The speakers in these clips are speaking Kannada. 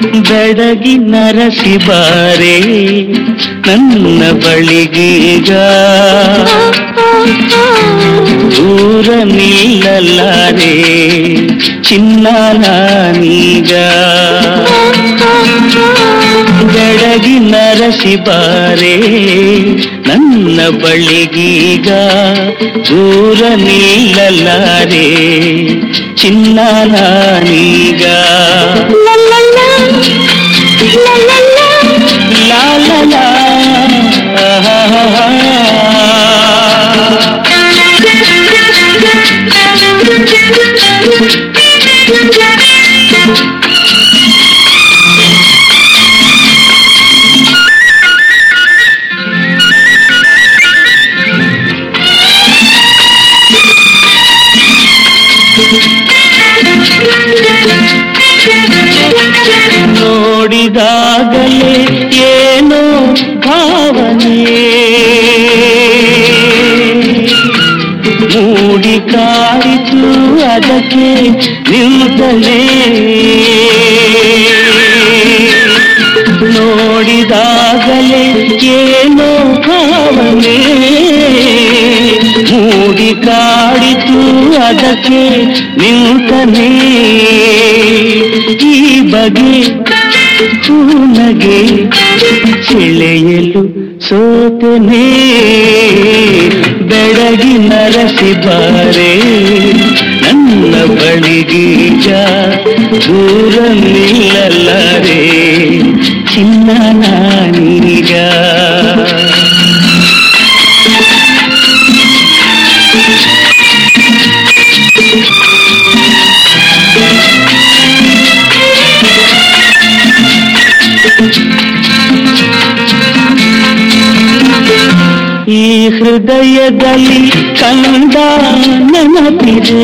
ಬೆಡಗಿ ನರಸಿ ಬಾರೆ ನನ್ನ ಬಳಿಗೀಗ ದೂರ ನಿಲ್ಲಲಾರೆ ಚಿನ್ನ ನಾನೀಗ ಬೆಡಗಿ ನರಸಿ ಬಾರೆ ನನ್ನ ಬಳಿಗೀಗ ದೂರ ನಿಲ್ಲಲಾರೆ ಚಿನ್ನ ನಾನೀಗ ಲಾ ಲಾ ಲಾ ಆಹಾಹಾಹಾ. ನೋಡಿದಾಗಲೇ ಏನೋ ಭಾವನೆ ಮೂಡಿ ಕಾಡಿತು ಅದಕ್ಕೆ ನಿಂತಲೇ ನೋಡಿದಾಗಲೇ ಏನೋ ಭಾವನೆ ಮೂಡಿ ಕಾಡಿತು ಅದಕ್ಕೆ ನಿಂತನೇ ಈ ಬಗೆ ಹೂನಗೆ ಸೆಳೆಯಲು ಸೋತನೆ ಬೆಳಗಿ ನರಸಿ ಬಾರೆ ನನ್ನ ಬಳಿಗೀಗ ದೂರ ನಿಲ್ಲಲಾರೆ ಚಿನ್ನ ನಾನೀಗ ಈ ಹೃದಯದಲ್ಲಿ ಕಂಡ ನೆನಪಿದೆ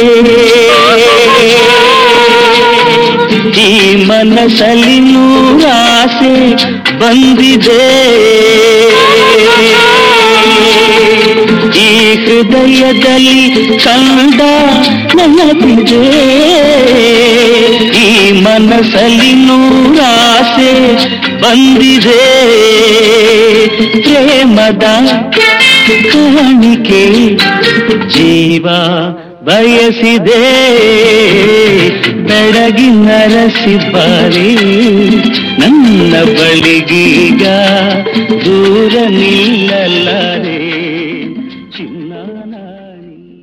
ಈ ಮನಸ್ಸಲ್ಲಿ ನೂರಾಸೆ ಬಂದಿದೆ ಈ ಹೃದಯದಲ್ಲಿ ಕಂಡ ನೆನಪಿದೆ ಈ ಮನಸ್ಸಲ್ಲಿ ನೂರಾಸೆ ಬಂದಿದೆ ಪ್ರೇಮದ ಕಾಣಿಕೆ ಜೀವ ಬಯಸಿದೆ ಬೆಳಗಿ ನರಸಿಬ್ಬಾರಿ ನನ್ನ ಬಳಿಗೀಗ ದೂರ ನಿಲ್ಲ